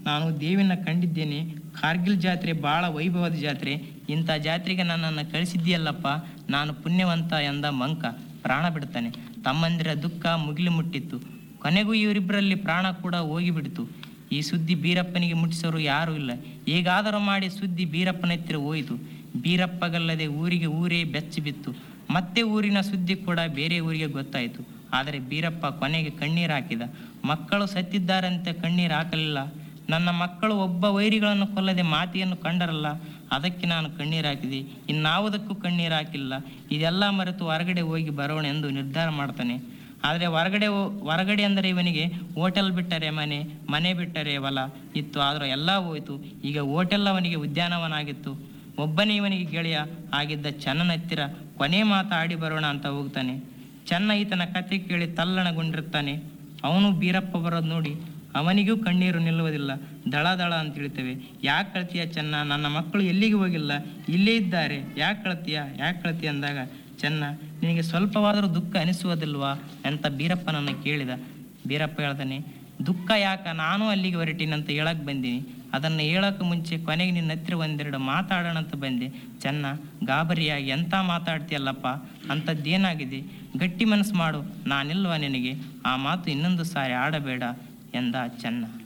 ನಾನು ದೇವಿನ ಕಂಡಿದ್ದೇನೆ ಕಾರ್ಗಿಲ್ ಜಾತ್ರೆ ಭಾಳ ವೈಭವದ ಜಾತ್ರೆ ಇಂಥ ಜಾತ್ರೆಗೆ ನನ್ನನ್ನು ಕಳಿಸಿದ್ದೀಯಲ್ಲಪ್ಪ ನಾನು ಪುಣ್ಯವಂತ ಎಂದ ಮಂಕ ಪ್ರಾಣ ಬಿಡ್ತಾನೆ ತಮ್ಮಂದಿರ ದುಃಖ ಮುಗಿಲು ಮುಟ್ಟಿತ್ತು ಕೊನೆಗೂ ಇವರಿಬ್ಬರಲ್ಲಿ ಪ್ರಾಣ ಕೂಡ ಹೋಗಿಬಿಡ್ತು ಈ ಸುದ್ದಿ ಬೀರಪ್ಪನಿಗೆ ಮುಟ್ಟಿಸೋರು ಯಾರೂ ಇಲ್ಲ ಹೇಗಾದರೂ ಮಾಡಿ ಸುದ್ದಿ ಬೀರಪ್ಪನ ಹತ್ತಿರ ಹೋಯಿತು ಬೀರಪ್ಪಗಲ್ಲದೆ ಊರಿಗೆ ಊರೇ ಬೆಚ್ಚಿ ಬಿತ್ತು ಮತ್ತೆ ಊರಿನ ಸುದ್ದಿ ಕೂಡ ಬೇರೆ ಊರಿಗೆ ಗೊತ್ತಾಯಿತು ಆದರೆ ಬೀರಪ್ಪ ಕೊನೆಗೆ ಕಣ್ಣೀರು ಹಾಕಿದ ಮಕ್ಕಳು ಸತ್ತಿದ್ದಾರಂತೆ ಕಣ್ಣೀರು ಹಾಕಲಿಲ್ಲ ನನ್ನ ಮಕ್ಕಳು ಒಬ್ಬ ವೈರಿಗಳನ್ನು ಕೊಲ್ಲದೆ ಮಾತೆಯನ್ನು ಕಂಡರಲ್ಲ ಅದಕ್ಕೆ ನಾನು ಕಣ್ಣೀರು ಹಾಕಿದೆ ಇನ್ನಾವುದಕ್ಕೂ ಕಣ್ಣೀರು ಹಾಕಿಲ್ಲ ಇದೆಲ್ಲ ಮರೆತು ಹೊರಗಡೆ ಹೋಗಿ ಬರೋಣ ಎಂದು ನಿರ್ಧಾರ ಮಾಡ್ತಾನೆ ಆದರೆ ಹೊರಗಡೆ ಹೋ- ಹೊರಗಡೆ ಅಂದರೆ ಇವನಿಗೆ ಹೋಟೆಲ್ ಬಿಟ್ಟರೆ ಮನೆ ಮನೆ ಬಿಟ್ಟರೆ ಹೊಲ ಇತ್ತು ಆದರೂ ಎಲ್ಲ ಹೋಯಿತು ಈಗ ಹೋಟೆಲ್ ಅವನಿಗೆ ಉದ್ಯಾನವನ ಆಗಿತ್ತು ಒಬ್ಬನೇ ಇವನಿಗೆ ಗೆಳೆಯ ಆಗಿದ್ದ ಚನ್ನನ ಹತ್ತಿರ ಕೊನೆ ಮಾತಾಡಿ ಬರೋಣ ಅಂತ ಹೋಗ್ತಾನೆ ಚೆನ್ನ ಈತನ ಕತೆ ಕೇಳಿ ತಲ್ಲಣಗೊಂಡಿರ್ತಾನೆ ಅವನು ಬೀರಪ್ಪ ಬರೋದು ನೋಡಿ ಅವನಿಗೂ ಕಣ್ಣೀರು ನಿಲ್ಲುವುದಿಲ್ಲ ದಳ ದಳ ಅಂತ ಹೇಳ್ತೇವೆ ಯಾಕೆ ಕಳ್ತೀಯ ಚೆನ್ನ ನನ್ನ ಮಕ್ಕಳು ಎಲ್ಲಿಗೆ ಹೋಗಿಲ್ಲ ಇಲ್ಲೇ ಇದ್ದಾರೆ ಯಾಕೆ ಕಳ್ತೀಯ ಯಾಕೆ ಕಳ್ತೀಯ ಅಂದಾಗ ಚೆನ್ನ ನಿನಗೆ ಸ್ವಲ್ಪವಾದರೂ ದುಃಖ ಅನಿಸುವುದಿಲ್ವಾ ಅಂತ ಬೀರಪ್ಪನನ್ನು ಕೇಳಿದ ಬೀರಪ್ಪ ಹೇಳ್ತಾನೆ ದುಃಖ ಯಾಕ ನಾನು ಅಲ್ಲಿಗೆ ಹೊರಟಿನಂತ ಹೇಳಕ್ ಬಂದೀನಿ ಅದನ್ನು ಹೇಳಕ್ಕೆ ಮುಂಚೆ ಕೊನೆಗೆ ನಿನ್ನ ಹತ್ತಿರ ಒಂದೆರಡು ಮಾತಾಡೋಣ ಅಂತ ಬಂದೆ ಚೆನ್ನ ಗಾಬರಿಯಾಗಿ ಎಂತ ಮಾತಾಡ್ತೀಯಲ್ಲಪ್ಪ ಅಂಥದ್ದೇನಾಗಿದೆ ಗಟ್ಟಿ ಮನಸ್ಸು ಮಾಡು ನಾನಿಲ್ವಾ ನಿನಗೆ ಆ ಮಾತು ಇನ್ನೊಂದು ಸಾರಿ ಆಡಬೇಡ ಎಂದ ಚೆನ್ನ